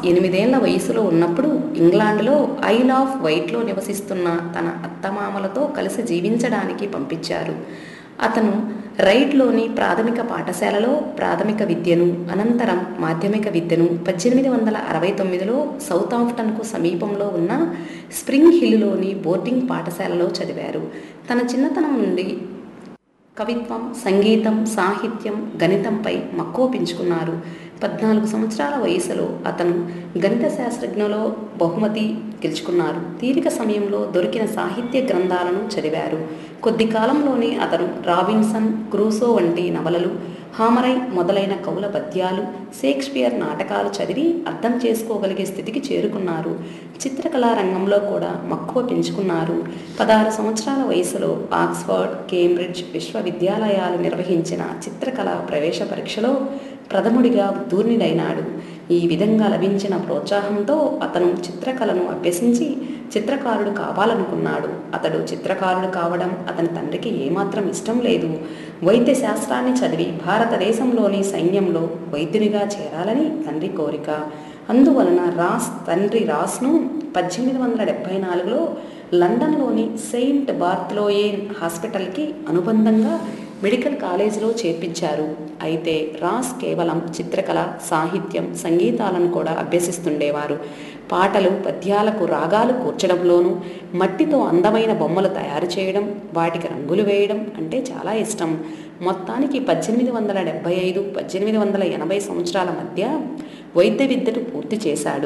ఎనిమిదేళ్ల వయసులో ఉన్నప్పుడు ఇంగ్లాండ్లో ఐల్ ఆఫ్ వైట్లో నివసిస్తున్న తన అత్తమామలతో కలిసి జీవించడానికి పంపించారు అతను రైట్లోని ప్రాథమిక పాఠశాలలో ప్రాథమిక విద్యను అనంతరం మాధ్యమిక విద్యను పద్దెనిమిది వందల అరవై తొమ్మిదిలో సౌత్ ఆఫ్టన్కు సమీపంలో ఉన్న స్ప్రింగ్ హిల్లోని బోర్డింగ్ పాఠశాలలో చదివారు తన చిన్నతనం నుండి కవిత్వం సంగీతం సాహిత్యం గణితంపై మక్కువ పెంచుకున్నారు పద్నాలుగు సంవత్సరాల వయసులో అతను గణిత శాస్త్రజ్ఞలో బహుమతి గెలుచుకున్నారు తీరిక సమయంలో దొరికిన సాహిత్య గ్రంథాలను చదివారు కొద్ది కాలంలోనే అతను రాబిన్సన్ క్రూసో వంటి నవలలు హామరై మొదలైన కవుల పద్యాలు షేక్స్పియర్ నాటకాలు చదివి అర్థం చేసుకోగలిగే స్థితికి చేరుకున్నారు చిత్రకళా రంగంలో కూడా మక్కువ పెంచుకున్నారు పదహారు సంవత్సరాల వయసులో ఆక్స్ఫర్డ్ కేంబ్రిడ్జ్ విశ్వవిద్యాలయాలు నిర్వహించిన చిత్రకళ ప్రవేశ పరీక్షలో ప్రథముడిగా ఉత్తీర్ణుడైనాడు ఈ విధంగా లభించిన ప్రోత్సాహంతో అతను చిత్రకళను అభ్యసించి చిత్రకారుడు కావాలనుకున్నాడు అతడు చిత్రకారుడు కావడం అతని తండ్రికి ఏమాత్రం ఇష్టం లేదు వైద్య శాస్త్రాన్ని చదివి భారతదేశంలోని సైన్యంలో వైద్యునిగా చేరాలని తండ్రి కోరిక అందువలన రాస్ తండ్రి రాస్ను పద్దెనిమిది వందల డెబ్భై నాలుగులో లండన్లోని సెయింట్ బార్త్లోయేన్ హాస్పిటల్కి అనుబంధంగా మెడికల్ కాలేజీలో చేర్పించారు అయితే రాస్ కేవలం చిత్రకళ సాహిత్యం సంగీతాలను కూడా అభ్యసిస్తుండేవారు పాటలు పద్యాలకు రాగాలు కూర్చడంలోనూ మట్టితో అందమైన బొమ్మలు తయారు చేయడం వాటికి రంగులు వేయడం అంటే చాలా ఇష్టం మొత్తానికి పద్దెనిమిది వందల డెబ్బై ఐదు పద్దెనిమిది వందల ఎనభై సంవత్సరాల మధ్య వైద్య విద్యను పూర్తి చేశాడు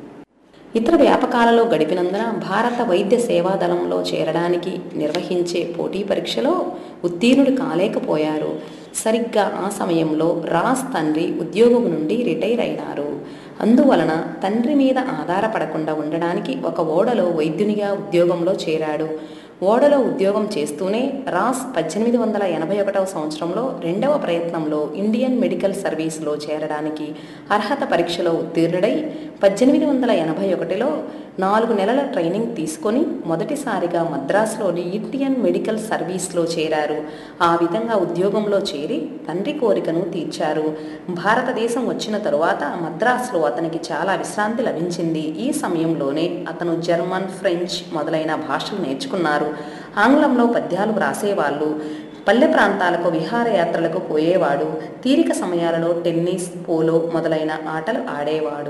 ఇతర వ్యాపకాలలో గడిపినందున భారత వైద్య సేవాదళంలో చేరడానికి నిర్వహించే పోటీ పరీక్షలో ఉత్తీర్ణుడు కాలేకపోయారు సరిగ్గా ఆ సమయంలో రాస్ తండ్రి ఉద్యోగం నుండి రిటైర్ అయినారు అందువలన తండ్రి మీద ఆధారపడకుండా ఉండడానికి ఒక ఓడలో వైద్యునిగా ఉద్యోగంలో చేరాడు ఓడలో ఉద్యోగం చేస్తూనే రాస్ పద్దెనిమిది వందల ఎనభై ఒకటవ సంవత్సరంలో రెండవ ప్రయత్నంలో ఇండియన్ మెడికల్ సర్వీస్లో చేరడానికి అర్హత పరీక్షలో ఉత్తీర్ణుడై పద్దెనిమిది వందల ఎనభై ఒకటిలో నాలుగు నెలల ట్రైనింగ్ తీసుకొని మొదటిసారిగా మద్రాసులోని ఇండియన్ మెడికల్ సర్వీస్లో చేరారు ఆ విధంగా ఉద్యోగంలో చేరి తండ్రి కోరికను తీర్చారు భారతదేశం వచ్చిన తరువాత మద్రాసులో అతనికి చాలా విశ్రాంతి లభించింది ఈ సమయంలోనే అతను జర్మన్ ఫ్రెంచ్ మొదలైన భాషలు నేర్చుకున్నారు ఆంగ్లంలో పద్యాలు వ్రాసేవాళ్ళు పల్లె ప్రాంతాలకు విహారయాత్రలకు పోయేవాడు తీరిక సమయాలలో టెన్నిస్ పోలో మొదలైన ఆటలు ఆడేవాడు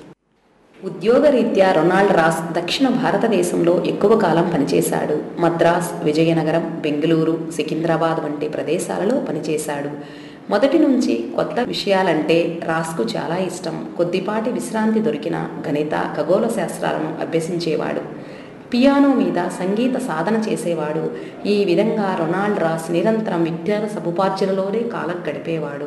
ఉద్యోగరీత్యా రొనాల్డ్ రాస్ దక్షిణ భారతదేశంలో ఎక్కువ కాలం పనిచేశాడు మద్రాస్ విజయనగరం బెంగళూరు సికింద్రాబాద్ వంటి ప్రదేశాలలో పనిచేశాడు మొదటి నుంచి కొత్త విషయాలంటే రాస్కు చాలా ఇష్టం కొద్దిపాటి విశ్రాంతి దొరికిన గణిత ఖగోళ శాస్త్రాలను అభ్యసించేవాడు పియానో మీద సంగీత సాధన చేసేవాడు ఈ విధంగా రొనాల్డ్ రాస్ నిరంతరం విద్యా సముపార్జనలోనే కాలం గడిపేవాడు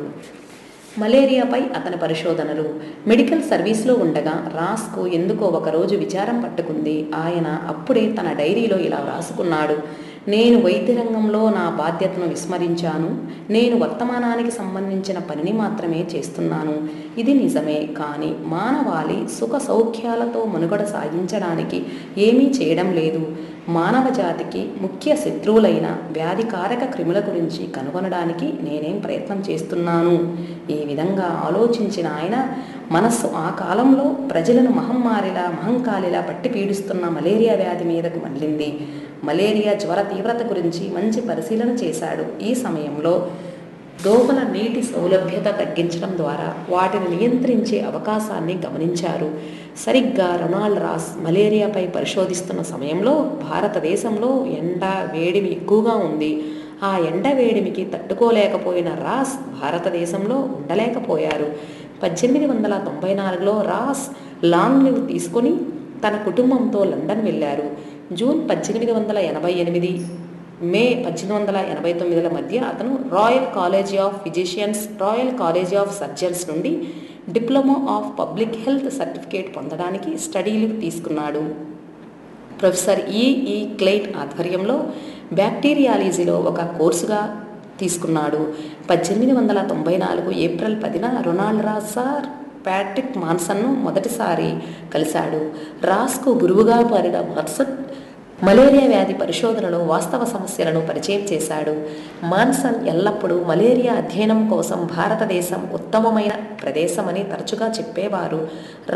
మలేరియాపై అతని పరిశోధనలు మెడికల్ సర్వీస్లో ఉండగా రాస్కు ఎందుకో ఒకరోజు విచారం పట్టుకుంది ఆయన అప్పుడే తన డైరీలో ఇలా రాసుకున్నాడు నేను వైద్య రంగంలో నా బాధ్యతను విస్మరించాను నేను వర్తమానానికి సంబంధించిన పనిని మాత్రమే చేస్తున్నాను ఇది నిజమే కానీ మానవాళి సుఖ సౌఖ్యాలతో మనుగడ సాగించడానికి ఏమీ చేయడం లేదు మానవ జాతికి ముఖ్య శత్రువులైన వ్యాధికారక క్రిముల గురించి కనుగొనడానికి నేనేం ప్రయత్నం చేస్తున్నాను ఈ విధంగా ఆలోచించిన ఆయన మనస్సు ఆ కాలంలో ప్రజలను మహమ్మారిలా మహంకాలిలా పట్టి పీడిస్తున్న మలేరియా వ్యాధి మీదకు మళ్ళింది మలేరియా జ్వర తీవ్రత గురించి మంచి పరిశీలన చేశాడు ఈ సమయంలో దోమల నీటి సౌలభ్యత తగ్గించడం ద్వారా వాటిని నియంత్రించే అవకాశాన్ని గమనించారు సరిగ్గా రొనాల్డ్ రాస్ మలేరియాపై పరిశోధిస్తున్న సమయంలో భారతదేశంలో ఎండ వేడిమి ఎక్కువగా ఉంది ఆ ఎండ వేడిమికి తట్టుకోలేకపోయిన రాస్ భారతదేశంలో ఉండలేకపోయారు పద్దెనిమిది వందల తొంభై నాలుగులో రాస్ లాంగ్ లీవ్ తీసుకొని తన కుటుంబంతో లండన్ వెళ్ళారు జూన్ పద్దెనిమిది వందల ఎనభై ఎనిమిది మే పద్దెనిమిది వందల ఎనభై తొమ్మిదిల మధ్య అతను royal college of physicians royal college of surgeons నుండి diploma of public health certificate పొందడానికి స్టడీ లీవ్ తీసుకున్నాడు ప్రొఫెసర్ ఈఈ క్లెయిట్ ఆధ్వర్యంలో బ్యాక్టీరియాలజీలో ఒక కోర్సుగా తీసుకున్నాడు పద్దెనిమిది వందల తొంభై నాలుగు ఏప్రిల్ పదిన రొనాల్డ్ రాసార్ ప్యాట్రిక్ మాన్సన్ను మొదటిసారి కలిశాడు రాస్కు గురువుగా మారిన మాన్సన్ మలేరియా వ్యాధి పరిశోధనలో వాస్తవ సమస్యలను పరిచయం చేశాడు మాన్సన్ ఎల్లప్పుడూ మలేరియా అధ్యయనం కోసం భారతదేశం ఉత్తమమైన ప్రదేశమని తరచుగా చెప్పేవారు